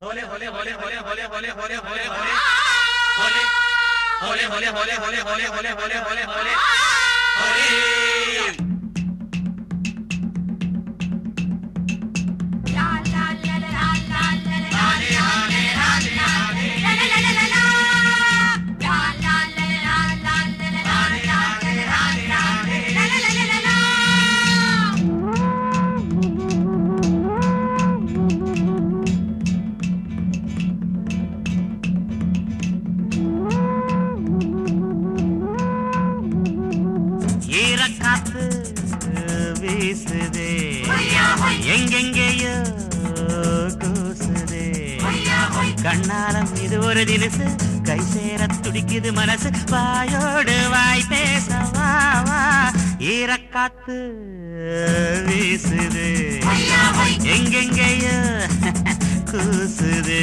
ஈரக்காத்து வீசுதே எங்கெங்கேயோ கூசுதே கண்ணாலம் இது ஒரு தினசு கை சேர துடிக்குது மனசு வாயோடு வாய் பேச வா வா ஈரக்காத்து வீசுது எங்கெங்கேயோ கூசுது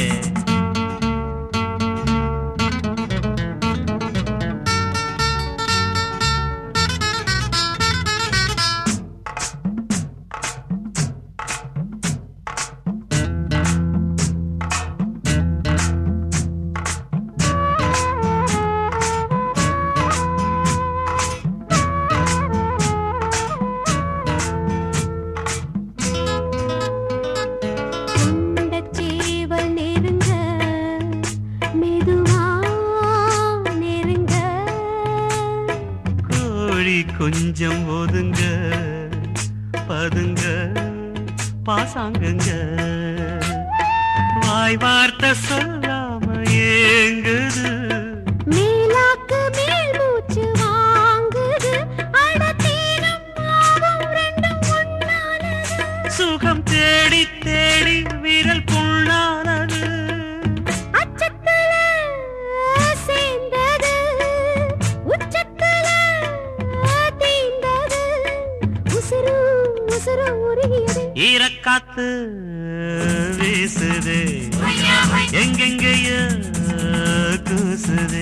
சேவல் நெருங்க மெதுவா நெருங்க கோழி கொஞ்சம் ஒதுங்க பதுங்க பாசாங்குங்க வாய் வார்த்தை சொல்லாம ஏங்குது மேலாக்கு மேல் மூச்சு வாங்குது அடத்தீனம் ஆகும் ரெண்டும் ஒன்னானது சுகம் தேடி தேடி விரல் புண்ணானது அச்சத்துல சேர்ந்தது உச்சத்துல தீந்தது உசுரு உசுரு உருகியது ஈரக்காத்து வீசுது எங்கெங்கேயோ கூசுது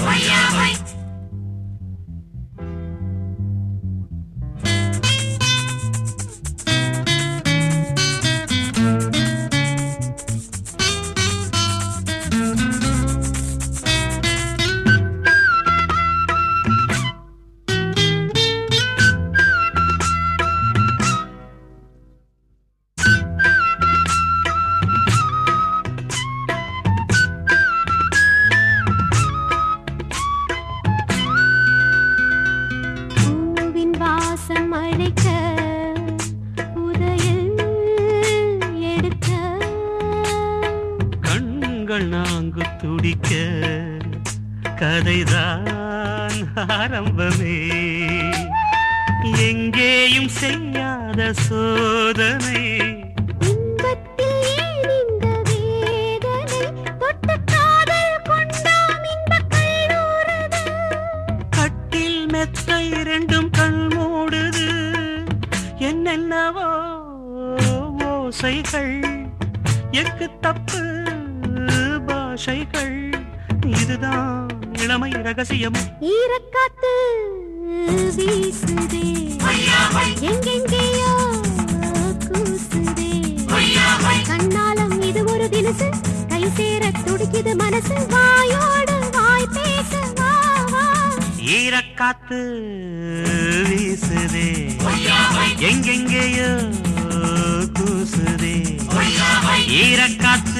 பூவின் வாசம் அழைக்க உதயல் எடுக்க கண்கள் நாங்கு துடிக்க கதைதான் ஆரம்பமே எங்கேயும் செய்யாத சோதனை இன்பத்தில் ஏன் இந்த வேதனை தொட்ட காதல் கொண்டாம் இன்பக் கல்லூரது கட்டில் மெத்தை இரண்டும் கண் மூடுது என்னென்னவோ ஓசைகள் எக்கு தப்பு பாஷைகள் இதுதான் இளமை ரகசியம் ஈரக்காத்து வீசுதே எங்கெங்கேயோ கூசுதே கண்ணாலம் இது ஒரு தினசு கை சேர துடிக்குது மனசு வாயோடு வாய் பேச வா வா ஈரக்காத்து வீசுதே எங்கெங்கேயோ கூசுதே ஈரக்காத்து